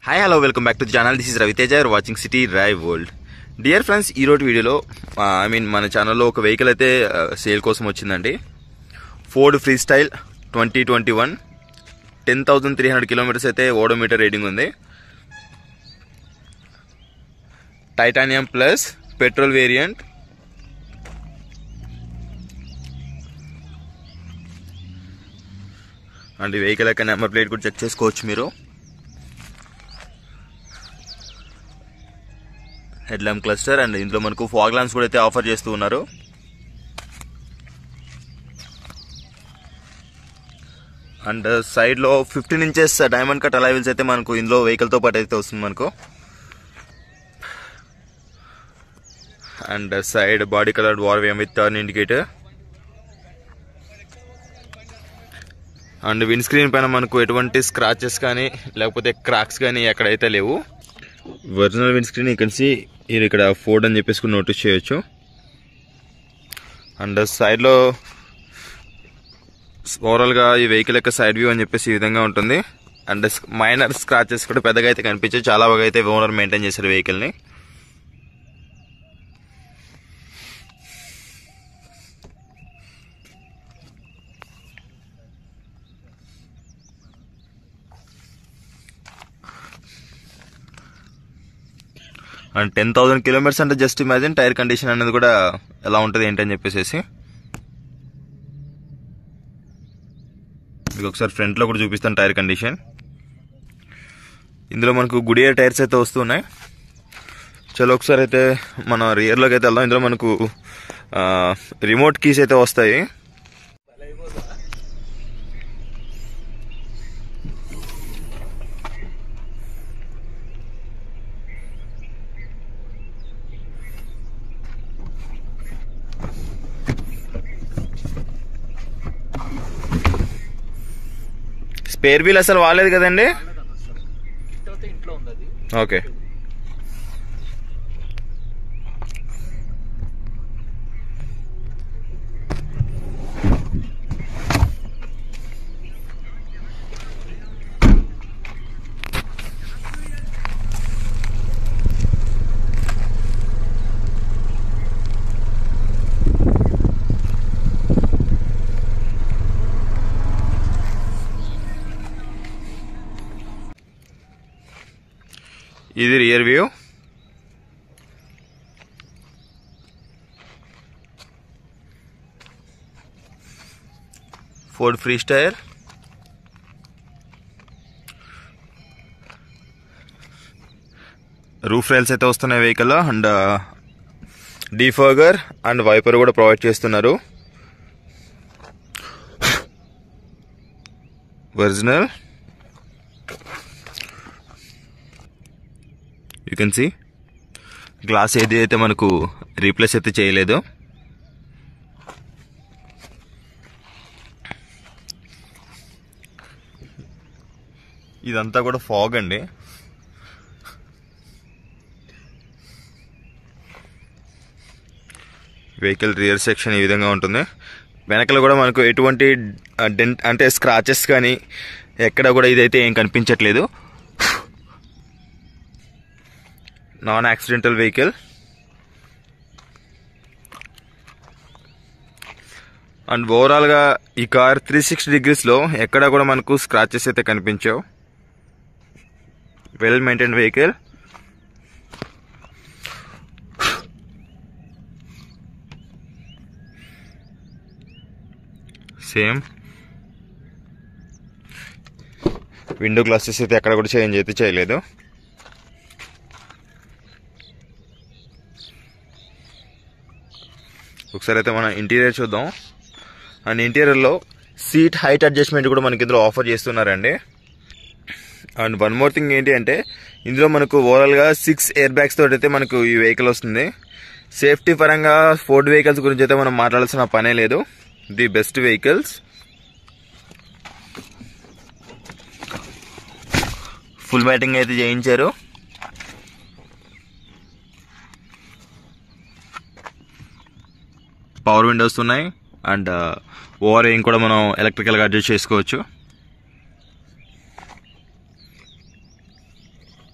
hi hello welcome back to the channel this is Raviteja you're watching city drive world dear friends ఈరోజు వీడియోలో I mean మన ఛానల్లో ఒక vehicle అయితే sale కోసం వచ్చిందండి Ford Freestyle twenty twenty one ten thousand three hundred kilometres అయితే odometer reading ఉంది titanium plus petrol variant and ఈ వెహికల్ యొక్క నెంబర్ ప్లేట్ కూడా చెక్ చేసుకోవచ్చు మీరు హెడ్ ల్యాంప్ క్లస్టర్ అండ్ ఇందులో మనకు ఫాగ్ ల్యాంప్స్ కూడా అయితే ఆఫర్ చేస్తూ ఉన్నారు అండ్ సైడ్ లో fifteen inches diamond cut alloy wheels అయితే మనకు ఇందులో వెహికల్ తో పాటు అయితే వస్తుంది మనకు and side body colour ORVM with turn indicator and windscreen పైన మనకు ఎటువంటి స్క్రాచెస్ కానీ లేకపోతే క్రాక్స్ కానీ ఎక్కడైతే లేవు ఒరిజినల్ విండ్ స్క్రీన్ ఇక్కడ ఇది ఇక్కడ ఫోర్డ్ అని చెప్పేసి నోటీస్ చేయొచ్చు అండ్ సైడ్లో ఓవరాల్గా ఈ వెహికల్ యొక్క సైడ్ వ్యూ అని చెప్పేసి ఈ విధంగా ఉంటుంది అండ్ మైనర్ స్క్రాచెస్ కూడా పెద్దగా అయితే కనిపించాయి చాలా బాగా అయితే ఓనర్ మెయింటైన్ చేశారు వెహికల్ని అండ్ టెన్ థౌసండ్ కిలోమీటర్స్ అంటే జస్ట్ ఇమాజిన్ టైర్ కండిషన్ అనేది కూడా ఎలా ఉంటుంది ఏంటని చెప్పేసి మీకు ఒకసారి ఫ్రంట్లో కూడా చూపిస్తాను టైర్ కండిషన్ ఇందులో మనకు గుడియర్ టైర్స్ అయితే వస్తున్నాయి చలో ఒకసారి అయితే మన రియర్లోకి అయితే వెళ్దాం ఇందులో మనకు రిమోట్ కీస్ అయితే వస్తాయి స్పేర్ వీల్ అసలు వాలేదు కదండి ఇంట్లో ఉంది అది ఓకే ఇది rear view Ford Freestyle roof rails అయితే వస్తున్నాయి vehicle and defogger and wiper కూడా ప్రొవైడ్ చేస్తున్నారు original you can see glass ఏది అయితే మనకు రీప్లేస్ అయితే చేయలేదు ఇదంతా కూడా ఫాగ్ అండి వెహికల్ రియర్ సెక్షన్ ఈ విధంగా ఉంటుంది వెనకల కూడా మనకు ఎటువంటి డెంట్ అంటే స్క్రాచెస్ కానీ ఎక్కడ కూడా ఇదైతే ఏం కనిపించట్లేదు నాన్ యాక్సిడెంటల్ వెహికల్ అండ్ ఓవరాల్గా ఈ కార్ త్రీ సిక్స్టీ డిగ్రీస్లో ఎక్కడ కూడా మనకు స్క్రాచెస్ అయితే కనిపించవు well maintain vehicle same window glasses అయితే ఎక్కడ కూడా చేంజ్ అయితే చేయలేదు ఒకసారి అయితే మనం ఇంటీరియర్ చూద్దాం అండ్ ఇంటీరియర్లో సీట్ హైట్ అడ్జస్ట్మెంట్ కూడా మనకి ఇందులో ఆఫర్ చేస్తున్నారండి అండ్ వన్ మోర్ థింగ్ ఏంటి అంటే ఇందులో మనకు ఓవరాల్గా సిక్స్ ఎయిర్ బ్యాగ్స్ తోటి అయితే మనకు ఈ వెహికల్ వస్తుంది సేఫ్టీ పరంగా ఫోర్డ్ వెహికల్స్ గురించి అయితే మనం మాట్లాడాల్సిన పనే లేదు the best vehicles full matting అయితే చేయించారు పవర్ విండోస్ ఉన్నాయి అండ్ ఓవర్ ఏం కూడా మనం ఎలక్ట్రికల్గా అడ్జస్ట్ చేసుకోవచ్చు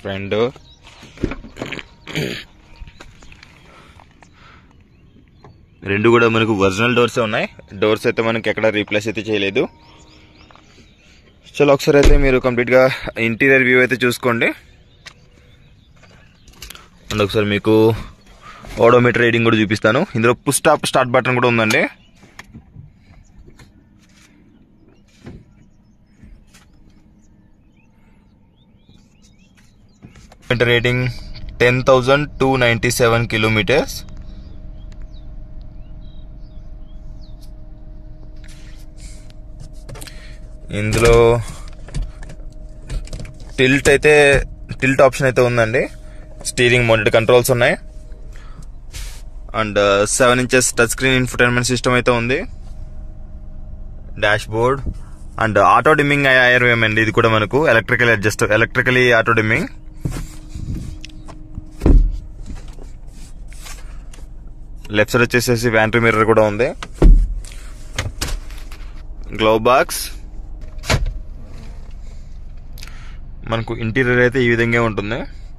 ఫ్రంట్ డోర్ రెండు కూడా మనకు ఒరిజినల్ డోర్సే ఉన్నాయి డోర్స్ అయితే మనకి ఎక్కడ రీప్లేస్ అయితే చేయలేదు చలో ఒకసారి అయితే మీరు కంప్లీట్గా ఇంటీరియర్ వ్యూ అయితే చూసుకోండి అండ్ ఒకసారి మీకు ఓడోమీటర్ రీడింగ్ కూడా చూపిస్తాను ఇందులో పుష్ స్టాప్ స్టార్ట్ బటన్ కూడా ఉందండి rating ten thousand two ninety seven kilometres ఇందులో టిల్ట్ అయితే టిల్ట్ ఆప్షన్ అయితే ఉందండి స్టీరింగ్ మౌంటెడ్ కంట్రోల్స్ ఉన్నాయి and seven inches touch screen infotainment system అయితే ఉంది dashboard and auto dimming IRVM అండి ఇది కూడా మనకు electrical adjust electrically auto dimming left side వచ్చేసేసి వ్యాంట్రీ మిర్రర్ కూడా ఉంది గ్లౌ బాక్స్ మనకు ఇంటీరియర్ అయితే ఈ విధంగా ఉంటుంది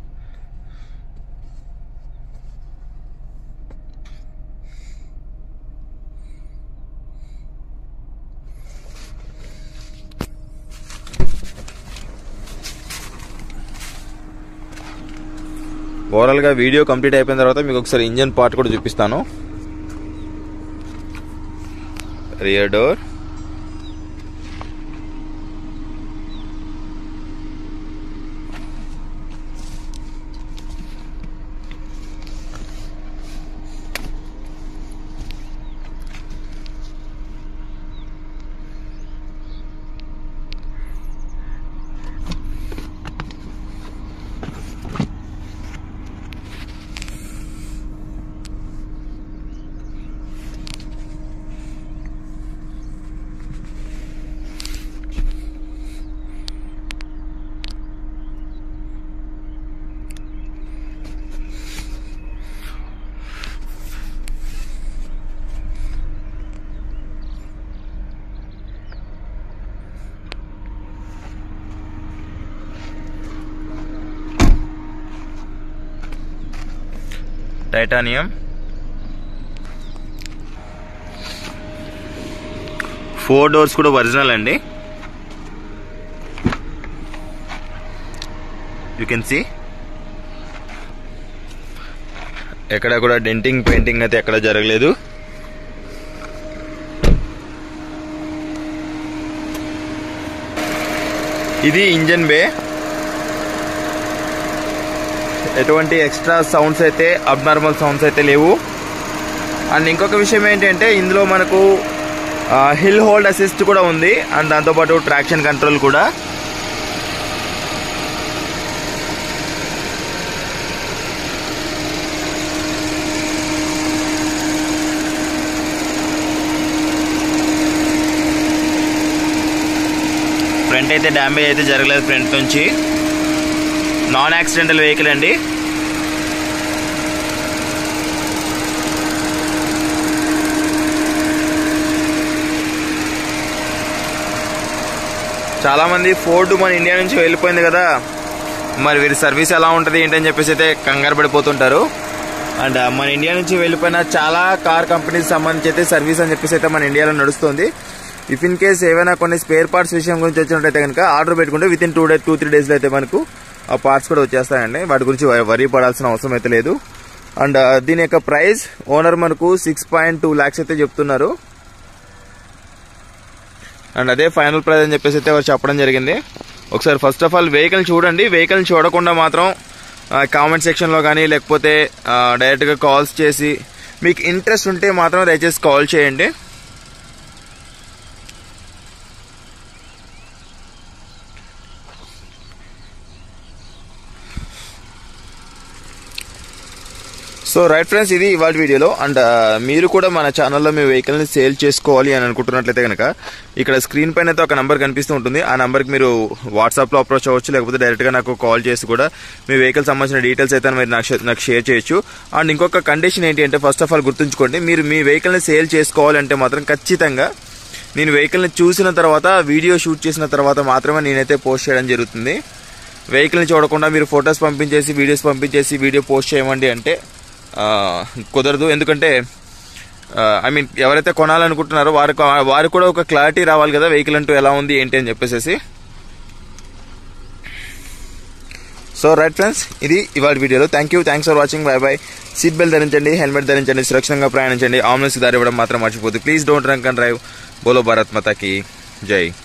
ఓవరాల్ గా వీడియో కంప్లీట్ అయిపోయిన తర్వాత మీకు ఒకసారి ఇంజన్ పార్ట్ కూడా చూపిస్తాను rear door titanium four doors కూడా ఒరిజినల్ అండి యూ కెన్ సి ఎక్కడ కూడా డెంటింగ్ పెయింటింగ్ అయితే ఎక్కడ జరగలేదు ఇది ఇంజన్ బే ఎటువంటి ఎక్స్ట్రా సౌండ్స్ అయితే అబ్నార్మల్ సౌండ్స్ అయితే లేవు అండ్ ఇంకొక విషయం ఏంటంటే ఇందులో మనకు హిల్ హోల్డ్ అసిస్ట్ కూడా ఉంది అండ్ దాంతోపాటు ట్రాక్షన్ కంట్రోల్ కూడా ఫ్రంట్ అయితే డ్యామేజ్ అయితే జరగలేదు ఫ్రంట్ నుంచి నాన్ యాక్సిడెంటల్ వెహికల్ అండి చాలా మంది ఫోర్డ్ మన ఇండియా నుంచి వెళ్ళిపోయింది కదా మరి వీరి సర్వీస్ ఎలా ఉంటుంది ఏంటని చెప్పేసి అయితే కంగారు పడిపోతుంటారు అండ్ మన ఇండియా నుంచి వెళ్ళిపోయిన చాలా కార్ కంపెనీస్ సంబంధించి అయితే సర్వీస్ అని చెప్పేసి అయితే మన ఇండియాలో నడుస్తుంది ఇఫ్ ఇన్ కేస్ ఏవైనా కొన్ని స్పేర్ పార్ట్స్ విషయం గురించి వచ్చినట్టయితే కనుక ఆర్డర్ పెట్టుకుంటే within two day two three డేస్లో అయితే మనకు ఆ పార్ట్స్ కూడా వచ్చేస్తాయండి వాటి గురించి వరీ పడాల్సిన అవసరం అయితే లేదు అండ్ దీని యొక్క ప్రైస్ ఓనర్ మనకు సిక్స్ పాయింట్ టూ ల్యాక్స్ అయితే చెప్తున్నారు అండ్ అదే ఫైనల్ ప్రైస్ అని చెప్పేసి అయితే వారు చెప్పడం జరిగింది ఒకసారి ఫస్ట్ ఆఫ్ ఆల్ వెహికల్ చూడండి వెహికల్ చూడకుండా మాత్రం కామెంట్ సెక్షన్లో కానీ లేకపోతే డైరెక్ట్గా కాల్స్ చేసి మీకు ఇంట్రెస్ట్ ఉంటే మాత్రం దయచేసి కాల్ చేయండి సో రైట్ ఫ్రెండ్స్ ఇది ఇవాళ వీడియోలో అండ్ మీరు కూడా మన ఛానల్లో మీ వెహికల్ని సేల్ చేసుకోవాలి అని అనుకుంటున్నట్లయితే కనుక ఇక్కడ స్క్రీన్ పైన అయితే ఒక నెంబర్ కనిపిస్తూ ఉంటుంది ఆ నెంబర్కి మీరు వాట్సాప్లో అప్రోచ్ అవ్వచ్చు లేకపోతే డైరెక్ట్గా నాకు కాల్ చేసి కూడా మీ వెహికల్ సంబంధించిన డీటెయిల్స్ అయితే మీరు నాకు నాకు షేర్ చేయొచ్చు అండ్ ఇంకొక కండిషన్ ఏంటి అంటే ఫస్ట్ ఆఫ్ ఆల్ గుర్తుంచుకోండి మీరు మీ వెహికల్ని సేల్ చేసుకోవాలంటే మాత్రం ఖచ్చితంగా నేను వెహికల్ని చూసిన తర్వాత వీడియో షూట్ చేసిన తర్వాత మాత్రమే నేనైతే పోస్ట్ చేయడం జరుగుతుంది వెహికల్ని చూడకుండా మీరు ఫొటోస్ పంపించేసి వీడియోస్ పంపించేసి వీడియో పోస్ట్ చేయమండి అంటే ఆ, కుదరదు ఎందుకంటే ఐ మీన్ ఎవరైతే కొనాలనుకుంటున్నారో వారికి వారికి కూడా ఒక క్లారిటీ రావాలి కదా వెహికల్ అంటూ ఎలా ఉంది ఏంటి అని చెప్పేసి సో రైట్ ఫ్రెండ్స్ ఇది ఇవాళ వీడియోలో thank you thanks for watching bye bye seat belt ధరించండి హెల్మెట్ ధరించండి సురక్షితంగా ప్రయాణించండి ఆంబులెన్స్ దారి ఇవ్వడం మాత్రం మర్చిపోద్దు please don't drunk and drive బోలో భారత్ మాతాకి జై